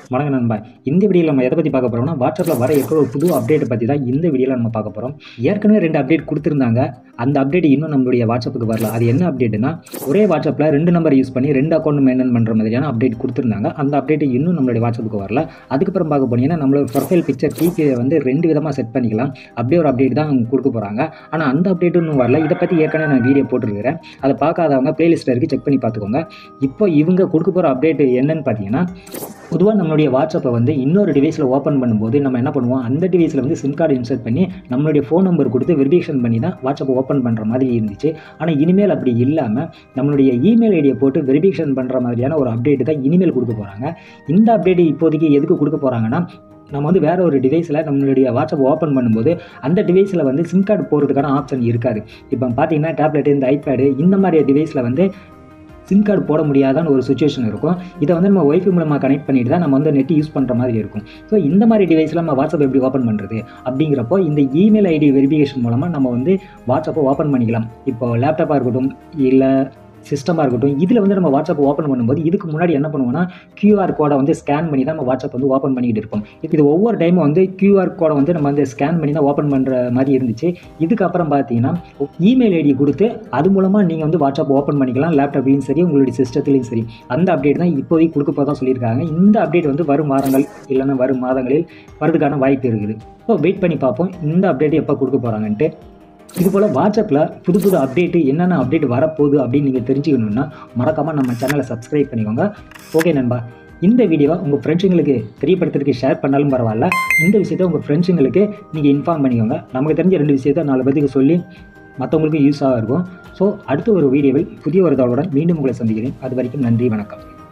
வணக்கம் நண்பா இந்த வீடியோவில் நம்ம எதை பற்றி பார்க்க போகிறோம்னா வாட்ஸ்அப்பில் வர இருக்கிற ஒரு புது அப்டேட்டை பற்றி தான் இந்த வீடியோவில் நம்ம பார்க்க போகிறோம் ஏற்கனவே ரெண்டு அப்டேட் கொடுத்துருந்தாங்க அந்த அப்டேட் இன்னும் நம்மளுடைய வாட்ஸ்அப்புக்கு வரல அது என்ன அப்டேட்னா ஒரே வாட்ஸ்அப்பில் ரெண்டு நம்பர் யூஸ் பண்ணி ரெண்டு அக்கௌண்ட் மெயின்டைன் பண்ணுற மாதிரியான அப்டேட் கொடுத்துருந்தாங்க அந்த அப்டேட் இன்னும் நம்மளுடைய வாட்ஸ்அப்புக்கு வரல அதுக்கப்புறம் பார்க்க போனீங்கன்னா நம்மளோட ப்ரொஃபைல் பிக்சர் டிபியை வந்து ரெண்டு விதமாக செட் பண்ணிக்கலாம் அப்படியே ஒரு அப்டேட் தான் அவங்க கொடுக்க போகிறாங்க ஆனால் அந்த அப்டேட் இன்னும் வரல இதை பற்றி ஏற்கனவே நான் வீடியோ போட்டிருக்கிறேன் அதை பார்க்காதவங்க பிளேலிஸ்ட்டில் இருக்கு செக் பண்ணி பார்த்துக்கோங்க இப்போ இவங்க கொடுக்க போகிற அப்டேட் என்னன்னு பார்த்தீங்கன்னா பொதுவாக நம்மளுடைய வாட்ஸ்அப்பை வந்து இன்னொரு டிவைஸில் ஓப்பன் பண்ணும்போது நம்ம என்ன பண்ணுவோம் அந்த டிவைஸில் வந்து சிம் கார்டு இன்சர்ட் பண்ணி நம்மளுடைய ஃபோன் நம்பர் கொடுத்து வெரிஃபிகேஷன் பண்ணி தான் வாட்ஸ்அப்பை ஓப்பன் பண்ணுற மாதிரி இருந்துச்சு ஆனால் இனிமேல் அப்படி இல்லாமல் நம்மளுடைய இமெயில் ஐடியை போட்டு வெரிஃபிகேஷன் பண்ணுற மாதிரியான ஒரு அப்டேட் தான் இனிமேல் கொடுக்க போகிறாங்க இந்த அப்டேட் இப்போதைக்கு எதுக்கு கொடுக்க போகிறாங்கன்னா நம்ம வந்து வேற ஒரு டிவைஸில் நம்மளுடைய வாட்ஸ்அப் ஓப்பன் பண்ணும்போது அந்த டிவைஸில் வந்து சிம் கார்டு போடுறதுக்கான ஆப்ஷன் இருக்காது இப்போ பார்த்தீங்கன்னா டேப்லெட் இந்த ஐபேடு இந்த மாதிரி டிவைஸில் வந்து சிம் கார்டு போட முடியாதான்னு ஒரு சுச்சுவேஷன் இருக்கும் இதை வந்து நம்ம ஒய்ஃபை மூலமாக கனெக்ட் பண்ணிட்டு தான் நம்ம வந்து நெட் யூஸ் பண்ணுற மாதிரி இருக்கும் ஸோ இந்த மாதிரி டிவைஸில் நம்ம வாட்ஸ்அப் எப்படி ஓப்பன் பண்ணுறது அப்படிங்கிறப்போ இந்த இமெயில் ஐடி வெரிஃபிகேஷன் மூலமாக நம்ம வந்து வாட்ஸ்அப்பை ஓப்பன் பண்ணிக்கலாம் இப்போ லேப்டாப்பாக இருக்கட்டும் இல்லை சிஸ்டமாக இருக்கட்டும் இதில் வந்து நம்ம வாட்ஸ்அப் ஓப்பன் பண்ணும்போது இதுக்கு முன்னாடி என்ன பண்ணுவோம்னா QR கோடை வந்து ஸ்கேன் பண்ணி தான் நம்ம வாட்ஸ்அப் வந்து ஓப்பன் பண்ணிக்கிட்டு இருப்போம் இது ஒவ்வொரு டைமும் வந்து QR கோடை வந்து நம்ம வந்து ஸ்கேன் பண்ணி தான் ஓப்பன் பண்ணுற மாதிரி இருந்துச்சு இதுக்கப்புறம் பார்த்தீங்கன்னா இமெயில் ஐடி கொடுத்து அது மூலமாக நீங்கள் வந்து வாட்ஸ்அப் ஓப்பன் பண்ணிக்கலாம் லேப்டாப்லையும் சரி உங்களுடைய சிஸ்டத்துலையும் சரி அந்த அப்டேட் தான் இப்போதைக்கு கொடுக்க போதான் சொல்லியிருக்காங்க இந்த அப்டேட் வந்து வரும் வாரங்கள் இல்லைன்னா வரும் மாதங்களில் வரதுக்கான வாய்ப்பு இருக்குது இப்போ வெயிட் பண்ணி பார்ப்போம் இந்த அப்டேட் எப்போ கொடுக்க போகிறாங்கன்ட்டு இது போல் வாட்ஸ்அப்பில் புது புது அப்டேட்டு என்னென்ன அப்டேட் வரப்போகுது அப்படின்னு நீங்கள் தெரிஞ்சுக்கணுன்னா மறக்காமல் நம்ம சேனலை சப்ஸ்கிரைப் பண்ணிக்கோங்க ஓகே நண்பா இந்த வீடியோவை உங்கள் ஃப்ரெண்ட்ஸுங்களுக்கு தெரியப்படுத்துறதுக்கு ஷேர் பண்ணாலும் பரவாயில்ல இந்த விஷயத்தை உங்கள் ஃப்ரெண்ட்ஸுங்களுக்கு நீங்கள் இன்ஃபார்ம் பண்ணிக்கோங்க நமக்கு தெரிஞ்ச ரெண்டு விஷயத்தை நாலு பேருக்கு சொல்லி மற்றவங்களுக்கும் யூஸாக இருக்கும் ஸோ அடுத்த ஒரு வீடியோவில் புதிய ஒரு தகவலுடன் மீண்டும் உங்களை சந்திக்கிறேன் அது வரைக்கும் நன்றி வணக்கம்